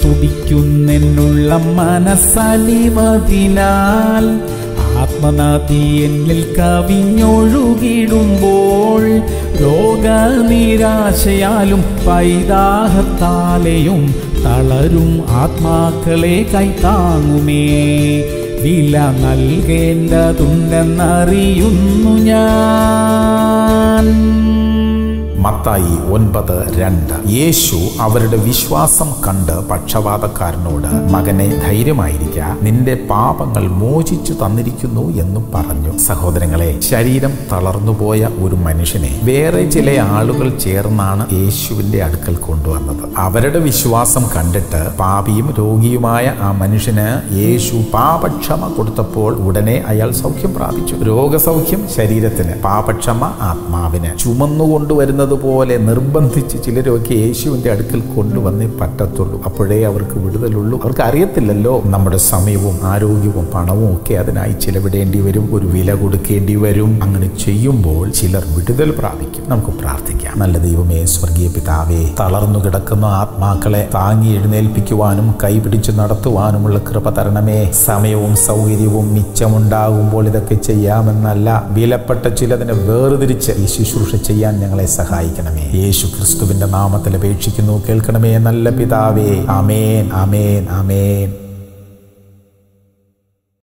തുടിക്കുന്നെന്നുള്ള മനസ്സലിവതിനാൽ ആത്മനാഥി എന്നിൽ കവിഞ്ഞൊഴുകിടുമ്പോൾ രോഗനിരാശയാലും പൈതാഹത്താലെയും തളരും ആത്മാക്കളെ കൈത്താങ്ങുമേ വില നൽകേണ്ടതുണ്ടെന്നറിയുന്നു ഞാൻ മത്തായി ഒൻപത് രണ്ട് യേശു അവരുടെ വിശ്വാസം കണ്ട് പക്ഷപാതക്കാരനോട് മകനെ ധൈര്യമായിരിക്ക നിന്റെ പാപങ്ങൾ മോചിച്ചു തന്നിരിക്കുന്നു എന്ന് പറഞ്ഞു സഹോദരങ്ങളെ ശരീരം തളർന്നുപോയ ഒരു മനുഷ്യനെ വേറെ ചില ആളുകൾ ചേർന്നാണ് യേശുവിന്റെ അടുക്കൽ കൊണ്ടുവന്നത് അവരുടെ വിശ്വാസം കണ്ടിട്ട് പാപിയും രോഗിയുമായ ആ മനുഷ്യന് യേശു പാപക്ഷമ കൊടുത്തപ്പോൾ ഉടനെ അയാൾ സൗഖ്യം പ്രാപിച്ചു രോഗസൗഖ്യം ശരീരത്തിന് പാപക്ഷമ ആത്മാവിന് ചുമന്നുകൊണ്ടുവരുന്നത് പോലെ നിർബന്ധിച്ച് ചിലരൊക്കെ യേശുവിന്റെ അടുക്കൽ കൊണ്ടുവന്നേ പറ്റത്തുള്ളൂ അപ്പോഴേ അവർക്ക് വിടുതലുള്ളൂ അവർക്ക് അറിയത്തില്ലല്ലോ നമ്മുടെ സമയവും ആരോഗ്യവും പണവും ഒക്കെ അതിനായി ചിലവിടേണ്ടി വരും ഒരു വില കൊടുക്കേണ്ടി വരും അങ്ങനെ ചെയ്യുമ്പോൾ ചിലർ വിടുതൽ പ്രാപിക്കും നമുക്ക് പ്രാർത്ഥിക്കാം നല്ല ദൈവമേ സ്വർഗീയ പിതാവേ തളർന്നു കിടക്കുന്ന ആത്മാക്കളെ താങ്ങി എഴുന്നേൽപ്പിക്കുവാനും കൈപിടിച്ച് നടത്തുവാനുമുള്ള കൃപ തരണമേ സമയവും സൗകര്യവും മിച്ചമുണ്ടാകുമ്പോൾ ഇതൊക്കെ ചെയ്യാമെന്നല്ല വിലപ്പെട്ട ചിലതിനെ വേർതിരിച്ച് ഈ ശുശ്രൂഷ ചെയ്യാൻ ഞങ്ങളെ സഹായിക്കണമേ യേശു ക്രിസ്തുവിന്റെ നാമത്തിൽ അപേക്ഷിക്കുന്നു കേൾക്കണമേ നല്ല പിതാവേ ആമേൻ ആമേൻ ആമേൻ